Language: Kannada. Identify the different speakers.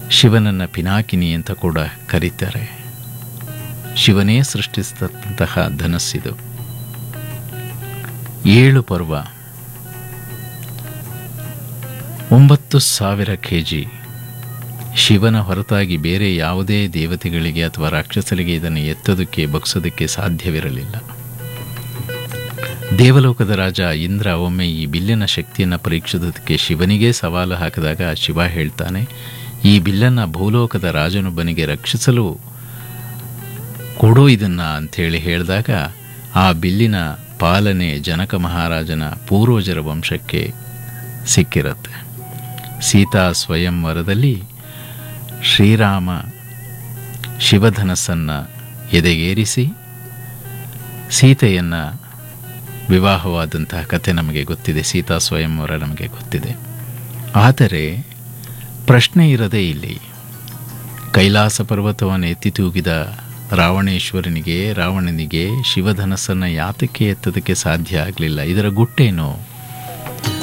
Speaker 1: ಶಿವನನ್ನು ಪಿನಾಕಿನಿ ಅಂತ ಕೂಡ ಕರೀತಾರೆ ಶಿವನೇ ಸೃಷ್ಟಿಸಿದಂತಹ ಧನಸ್ಸಿದು ಏಳು ಪರ್ವ ಒಂಬತ್ತು ಸಾವಿರ ಕೆ ಜಿ ಶಿವನ ಹೊರತಾಗಿ ಬೇರೆ ಯಾವುದೇ ದೇವತೆಗಳಿಗೆ ಅಥವಾ ರಾಕ್ಷಸರಿಗೆ ಇದನ್ನು ಎತ್ತೋದಕ್ಕೆ ಬಗ್ಸೋದಕ್ಕೆ ಸಾಧ್ಯವಿರಲಿಲ್ಲ ದೇವಲೋಕದ ರಾಜ ಇಂದ್ರ ಒಮ್ಮೆ ಈ ಬಿಲ್ಲಿನ ಶಕ್ತಿಯನ್ನು ಪರೀಕ್ಷಿಸೋದಕ್ಕೆ ಶಿವನಿಗೆ ಸವಾಲು ಹಾಕಿದಾಗ ಶಿವ ಹೇಳ್ತಾನೆ ಈ ಬಿಲ್ಲನ್ನು ಭೂಲೋಕದ ರಾಜನೊಬ್ಬನಿಗೆ ರಕ್ಷಿಸಲು ಕೊಡು ಇದನ್ನ ಅಂಥೇಳಿ ಹೇಳಿದಾಗ ಆ ಬಿಲ್ಲಿನ ಪಾಲನೆ ಜನಕ ಮಹಾರಾಜನ ಪೂರ್ವಜರ ವಂಶಕ್ಕೆ ಸಿಕ್ಕಿರುತ್ತೆ ಸೀತಾ ಸ್ವಯಂವರದಲ್ಲಿ ಶ್ರೀರಾಮ ಶಿವಧನಸ್ಸನ್ನು ಎದೆಗೇರಿಸಿ ಸೀತೆಯನ್ನು ವಿವಾಹವಾದಂತಹ ಕಥೆ ನಮಗೆ ಗೊತ್ತಿದೆ ಸೀತಾ ಸ್ವಯಂವರ ನಮಗೆ ಗೊತ್ತಿದೆ ಆದರೆ ಪ್ರಶ್ನೆ ಇರದೇ ಇಲ್ಲಿ ಕೈಲಾಸ ಪರ್ವತವನ್ನು ಎತ್ತಿ ತೂಗಿದ ರಾವಣೇಶ್ವರನಿಗೆ ರಾವಣನಿಗೆ ಶಿವಧನಸ್ಸನ್ನು ಯಾತಕ್ಕೆ ಎತ್ತೋದಕ್ಕೆ ಸಾಧ್ಯ ಆಗಲಿಲ್ಲ ಇದರ ಗುಟ್ಟೇನು